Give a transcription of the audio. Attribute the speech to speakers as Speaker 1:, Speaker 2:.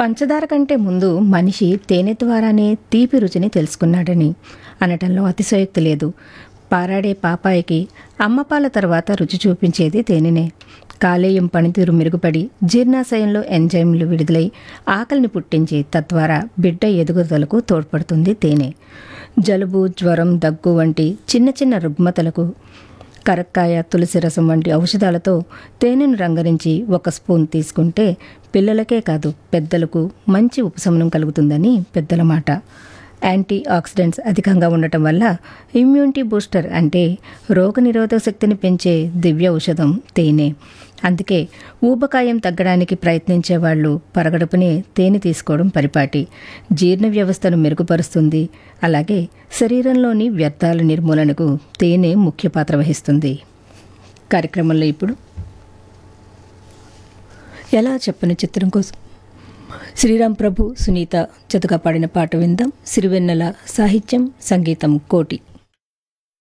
Speaker 1: పంచదార కంటే ముందు మనిషి తేనె ద్వారానే తీపి రుచిని తెలుసుకున్నాడని అనటంలో అతిశయోక్తి లేదు పారాడే పాపాయికి అమ్మపాల తర్వాత రుచి చూపించేది తేనెనే కాలేయం పనితీరు మెరుగుపడి జీర్ణాశయంలో ఎంజైమ్లు విడుదలై ఆకలిని పుట్టించి తద్వారా బిడ్డ ఎదుగుదలకు తోడ్పడుతుంది తేనె జలుబు జ్వరం దగ్గు వంటి చిన్న చిన్న రుగ్మతలకు కరక్కాయ తులసి రసం వంటి ఔషధాలతో తేనెను రంగరించి ఒక స్పూన్ తీసుకుంటే పిల్లలకే కాదు పెద్దలకు మంచి ఉపశమనం కలుగుతుందని పెద్దల మాట యాంటీ ఆక్సిడెంట్స్ అధికంగా ఉండటం వల్ల ఇమ్యూనిటీ బూస్టర్ అంటే రోగనిరోధక శక్తిని పెంచే దివ్య ఔషధం తేనె అందుకే ఊబకాయం తగ్గడానికి ప్రయత్నించే వాళ్ళు పరగడుపునే తేనె తీసుకోవడం పరిపాటి జీర్ణ వ్యవస్థను మెరుగుపరుస్తుంది అలాగే శరీరంలోని వ్యర్థాల నిర్మూలనకు తేనె ముఖ్య పాత్ర వహిస్తుంది కార్యక్రమంలో ఇప్పుడు ఎలా చెప్పని చిత్రం కోసం శ్రీరామ్ ప్రభు సునీత జతగా పాడిన పాట విందాం సిరివెన్నెల సాహిత్యం సంగీతం కోటి